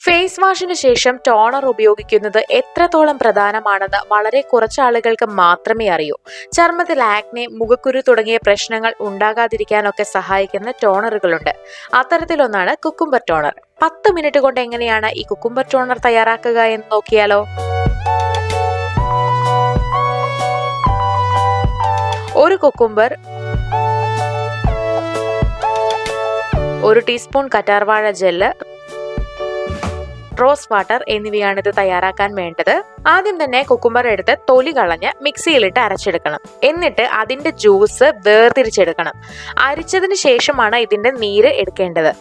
face വാഷിന് ശേഷം toner ഉപയോഗിക്കുന്നത് എത്രത്തോളം പ്രധാനമാണെന്ന് വളരെ കുറച്ച് ആളുകൾക്ക് മാത്രമേ അറിയൂ ചർമ്മത്തിൽ ആക്നെ മുഖക്കുരു തുടങ്ങിയ പ്രശ്നങ്ങൾ ഉണ്ടാകാതിരിക്കാനൊക്കെ സഹായിക്കുന്ന ടോണറുകളുണ്ട് അത്തരത്തിലൊന്നാണ് കുക്കുംബർ ടോണർ പത്ത് മിനിറ്റ് കൊണ്ട് എങ്ങനെയാണ് ഈ കുക്കുംബർ ടോണർ തയ്യാറാക്കുക എന്ന് നോക്കിയാലോ ഒരു കുക്കുംബർ ഒരു ടീസ്പൂൺ കറ്റാർവാഴ ജെല്ല് റോസ് വാട്ടർ എന്നിവയാണ് ഇത് തയ്യാറാക്കാൻ വേണ്ടത് ആദ്യം തന്നെ കുക്കുംബർ എടുത്ത് തൊലി കളഞ്ഞ് മിക്സിയിലിട്ട് അരച്ചെടുക്കണം എന്നിട്ട് അതിന്റെ ജ്യൂസ് വേർതിരിച്ചെടുക്കണം അരിച്ചതിന് ശേഷമാണ് ഇതിന്റെ നീര് എടുക്കേണ്ടത്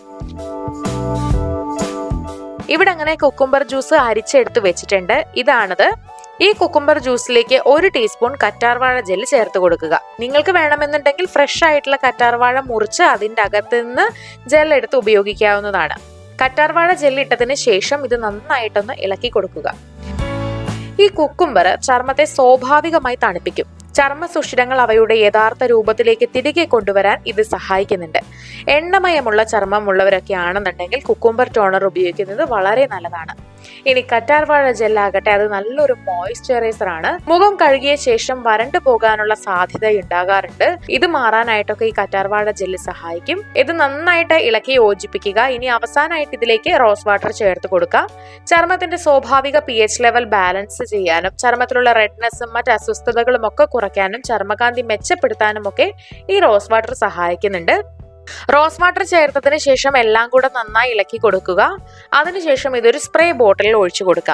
ഇവിടെ അങ്ങനെ കുക്കുംബർ ജ്യൂസ് അരിച്ചെടുത്ത് വെച്ചിട്ടുണ്ട് ഇതാണത് ഈ കുക്കുംബർ ജ്യൂസിലേക്ക് ഒരു ടീസ്പൂൺ കറ്റാർവാഴ ജെല്ല് ചേർത്ത് കൊടുക്കുക നിങ്ങൾക്ക് വേണമെന്നുണ്ടെങ്കിൽ ഫ്രഷ് ആയിട്ടുള്ള കറ്റാർവാഴ മുറിച്ച് അതിൻ്റെ അകത്ത് നിന്ന് ജെൽ എടുത്ത് ഉപയോഗിക്കാവുന്നതാണ് കറ്റാർവാഴ ജെല്ലിട്ടതിന് ശേഷം ഇത് നന്നായിട്ടൊന്ന് ഇളക്കി കൊടുക്കുക ഈ കുക്കുംബർ ചർമ്മത്തെ സ്വാഭാവികമായി തണുപ്പിക്കും ചർമ്മ സുഷിരങ്ങൾ അവയുടെ യഥാർത്ഥ രൂപത്തിലേക്ക് തിരികെ കൊണ്ടുവരാൻ ഇത് സഹായിക്കുന്നുണ്ട് എണ്ണമയമുള്ള ചർമ്മമുള്ളവരൊക്കെ ആണെന്നുണ്ടെങ്കിൽ കുക്കുംബർ ടോണർ ഉപയോഗിക്കുന്നത് വളരെ നല്ലതാണ് ഇനി കറ്റാർവാഴ ജെല്ലാകട്ടെ അത് നല്ലൊരു മോയ്സ്ചറൈസർ ആണ് മുഖം കഴുകിയ ശേഷം വരണ്ടു പോകാനുള്ള സാധ്യത ഉണ്ടാകാറുണ്ട് ഇത് മാറാനായിട്ടൊക്കെ ഈ കറ്റാർവാഴ ജെല്ല് സഹായിക്കും ഇത് നന്നായിട്ട് ഇളക്കി യോജിപ്പിക്കുക ഇനി അവസാനമായിട്ട് ഇതിലേക്ക് റോസ് വാട്ടർ ചേർത്ത് കൊടുക്കുക ചർമ്മത്തിന്റെ സ്വാഭാവിക പി എച്ച് ലെവൽ ബാലൻസ് ചെയ്യാനും ചർമ്മത്തിലുള്ള റെഡ്നെസ്സും മറ്റ് അസ്വസ്ഥതകളും ഒക്കെ കുറയ്ക്കാനും ചർമ്മകാന്തി മെച്ചപ്പെടുത്താനും ഒക്കെ ഈ റോസ് വാട്ടർ സഹായിക്കുന്നുണ്ട് റോസ് വാട്ടർ ചേർത്തതിന് ശേഷം എല്ലാം കൂടെ നന്നായി ഇളക്കി കൊടുക്കുക അതിനുശേഷം ഇതൊരു സ്പ്രേ ബോട്ടിലിൽ ഒഴിച്ചു കൊടുക്കാം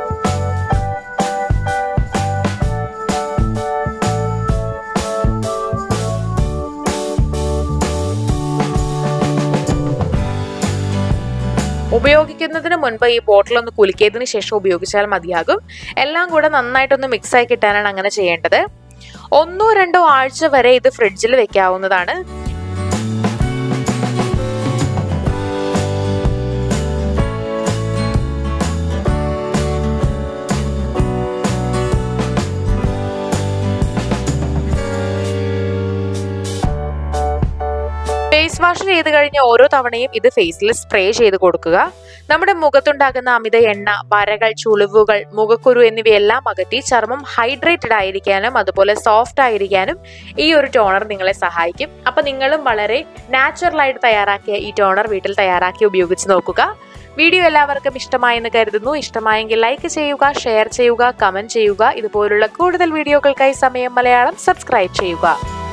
ഉപയോഗിക്കുന്നതിന് മുൻപ് ഈ ബോട്ടിൽ ഒന്ന് കുലുക്കിയതിന് ശേഷം ഉപയോഗിച്ചാൽ മതിയാകും എല്ലാം കൂടെ നന്നായിട്ടൊന്ന് മിക്സ് ആയി കിട്ടാനാണ് അങ്ങനെ ചെയ്യേണ്ടത് ഒന്നോ രണ്ടോ ആഴ്ച വരെ ഇത് ഫ്രിഡ്ജിൽ വെക്കാവുന്നതാണ് ഫേസ് വാഷ് ചെയ്ത് കഴിഞ്ഞ ഓരോ തവണയും ഇത് ഫേസിൽ സ്പ്രേ ചെയ്ത് കൊടുക്കുക നമ്മുടെ മുഖത്തുണ്ടാകുന്ന അമിത എണ്ണ വരകൾ ചുളിവുകൾ മുഖക്കുരു എന്നിവയെല്ലാം അകറ്റി ചർമ്മം ഹൈഡ്രേറ്റഡ് ആയിരിക്കാനും അതുപോലെ സോഫ്റ്റ് ആയിരിക്കാനും ഈ ഒരു ടോണർ നിങ്ങളെ സഹായിക്കും അപ്പൊ നിങ്ങളും വളരെ നാച്ചുറൽ ആയിട്ട് തയ്യാറാക്കിയ ഈ ടോണർ വീട്ടിൽ തയ്യാറാക്കി ഉപയോഗിച്ച് നോക്കുക വീഡിയോ എല്ലാവർക്കും ഇഷ്ടമായെന്ന് കരുതുന്നു ഇഷ്ടമായെങ്കിൽ ലൈക്ക് ചെയ്യുക ഷെയർ ചെയ്യുക കമന്റ് ചെയ്യുക ഇതുപോലുള്ള കൂടുതൽ വീഡിയോകൾക്കായി സമയം മലയാളം സബ്സ്ക്രൈബ് ചെയ്യുക